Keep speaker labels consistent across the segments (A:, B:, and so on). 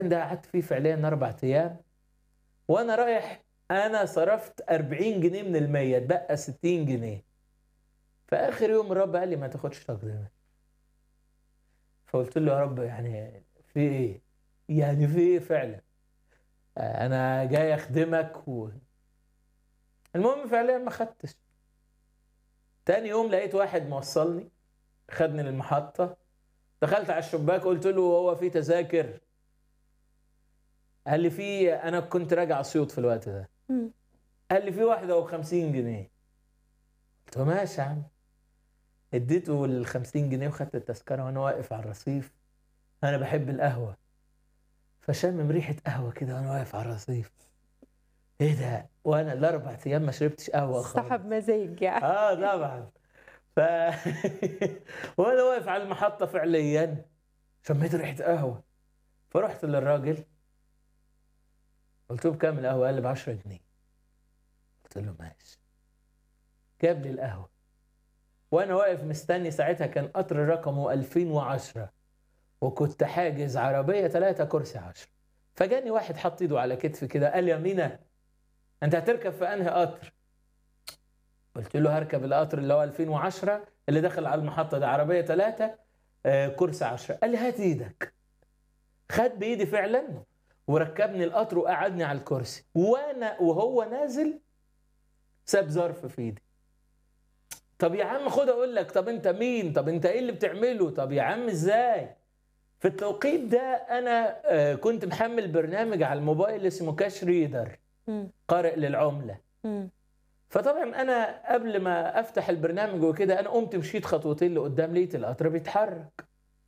A: ده قعدت فيه فعليا اربع ايام وانا رايح انا صرفت 40 جنيه من المية اتبقى 60 جنيه في اخر يوم الرب قال لي ما تاخدش تقديمات فقلت له يا رب يعني في ايه يعني في ايه فعلا آه، انا جاي اخدمك و... المهم فعليا ما خدتش تاني يوم لقيت واحد موصلني خدني للمحطة دخلت على الشباك قلت له هو في تذاكر قال لي في انا كنت راجع اسيوط في الوقت ده
B: مم.
A: قال لي في واحدة وخمسين جنيه قلت له ماشي يا عم اديته ال 50 جنيه وخدت التذكرة وانا واقف على الرصيف انا بحب القهوة فشامم ريحة قهوة كده وانا واقف على الرصيف ايه ده وانا الاربع ايام ما شربتش قهوة خالص
B: صاحب مزاج يعني
A: اه طبعا ف وانا واقف على المحطة فعليا شميت ريحة قهوة فرحت للراجل قلت له بكام القهوة؟ قال لي ب 10 جنيه قلت له ماشي جاب لي القهوة وانا واقف مستني ساعتها كان قطر رقمه 2010 وكنت حاجز عربية ثلاثة كرسي 10 فجاني واحد حط ايده على كتفي كده قال لي يا مينا انت هتركب في انهي قطر؟ قلت له هركب القطر اللي هو 2010 اللي داخل على المحطة ده عربية ثلاثة آه، كرسي 10 قال لي هات ايدك خد بايدي فعلا وركبني القطر وقعدني على الكرسي وانا وهو نازل ساب ظرف في ايدي طب يا عم خد اقول لك طب انت مين طب انت ايه اللي بتعمله طب يا عم ازاي في التوقيت ده انا آه، كنت محمل برنامج على الموبايل اسمه كاش ريدر
B: مم.
A: قارئ للعمله
B: مم.
A: فطبعا انا قبل ما افتح البرنامج وكده انا قمت مشيت خطوتين لقدام لقيت القطر بيتحرك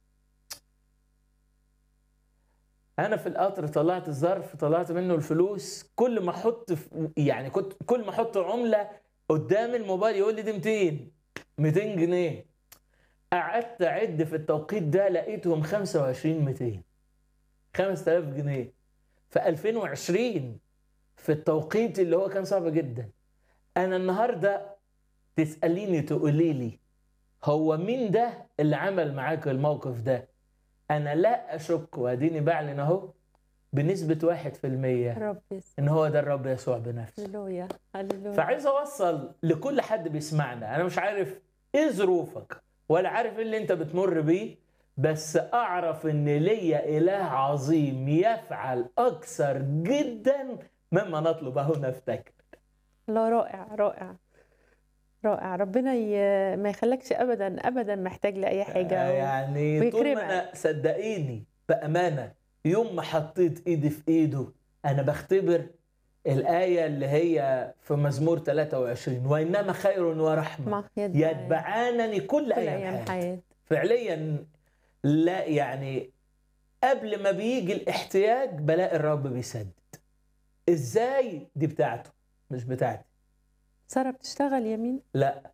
A: انا في القطر طلعت الظرف طلعت منه الفلوس كل ما احط في- يعني كنت كل ما احط عمله قدام الموبايل يقول لي دي 200 200 جنيه قعدت اعد في التوقيت ده لقيتهم 25 200 5000 جنيه في 2020 في التوقيت اللي هو كان صعب جدا انا النهارده تساليني تقولي لي هو مين ده اللي عمل معاك الموقف ده انا لا اشك واديني بعلن اهو بنسبه واحد في المية
B: رب يسوع
A: ان هو ده الرب يسوع بنفسه
B: هللويا هللويا
A: فعايز اوصل لكل حد بيسمعنا انا مش عارف ايه ظروفك ولا عارف ايه اللي انت بتمر بيه بس اعرف ان ليا اله عظيم يفعل اكثر جدا مما نطلب هنا نفتكر
B: الله رائع رائع رائع ربنا ي... ما يخليكش ابدا ابدا محتاج لاي حاجه
A: آه، يعني طول
B: ويكرمك.
A: ما انا صدقيني بامانه يوم ما حطيت ايدي في ايده انا بختبر الايه اللي هي في مزمور 23 وانما خير ورحمه
B: ما
A: يتبعانني كل
B: كل
A: ايام
B: ايام
A: حياتي
B: حياتي
A: فعليا لا يعني قبل ما بيجي الاحتياج بلاقي الرب بيسدد ازاي دي بتاعته مش بتاعتي
B: ساره بتشتغل يمين
A: لا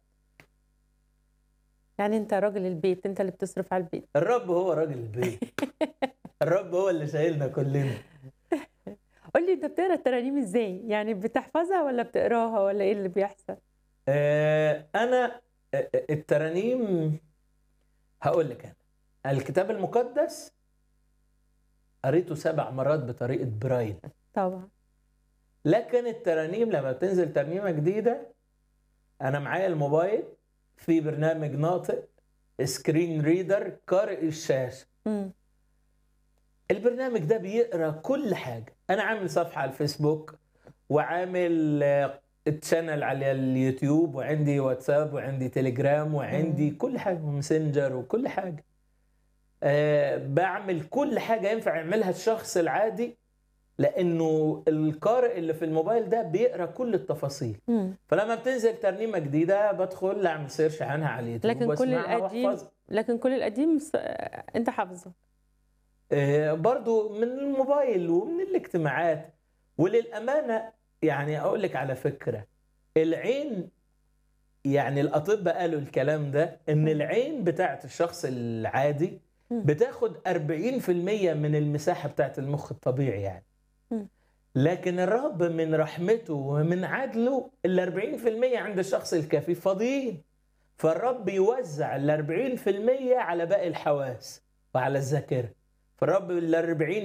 B: يعني انت راجل البيت انت اللي بتصرف على البيت
A: الرب هو راجل البيت الرب هو اللي شايلنا كلنا
B: قول لي انت بتقرا الترانيم ازاي يعني بتحفظها ولا بتقراها ولا ايه اللي بيحصل
A: آه، انا آه، آه، الترانيم هقول لك انا الكتاب المقدس قريته سبع مرات بطريقه برايل
B: طبعا
A: لكن الترانيم لما بتنزل ترنيمه جديده انا معايا الموبايل في برنامج ناطق سكرين ريدر قارئ الشاشه
B: مم.
A: البرنامج ده بيقرا كل حاجه انا عامل صفحه على الفيسبوك وعامل آه، تشانل على اليوتيوب وعندي واتساب وعندي تليجرام وعندي كل حاجه ومسنجر وكل حاجه أه بعمل كل حاجه ينفع يعملها الشخص العادي لانه القارئ اللي في الموبايل ده بيقرا كل التفاصيل
B: مم.
A: فلما بتنزل ترنيمه جديده بدخل اعمل سيرش عنها على اليوتيوب
B: لكن كل
A: واسمعها
B: القديم
A: واحفظها.
B: لكن كل القديم س- انت حافظه
A: آه، برضو من الموبايل ومن الاجتماعات وللأمانة يعني أقول لك على فكرة العين يعني الأطباء قالوا الكلام ده إن العين بتاعت الشخص العادي
B: مم.
A: بتاخد 40% من المساحة بتاعت المخ الطبيعي يعني
B: مم.
A: لكن الرب من رحمته ومن عدله ال 40% عند الشخص الكافي فاضيين فالرب يوزع ال 40% على باقي الحواس وعلى الذاكرة فالرب ال 40%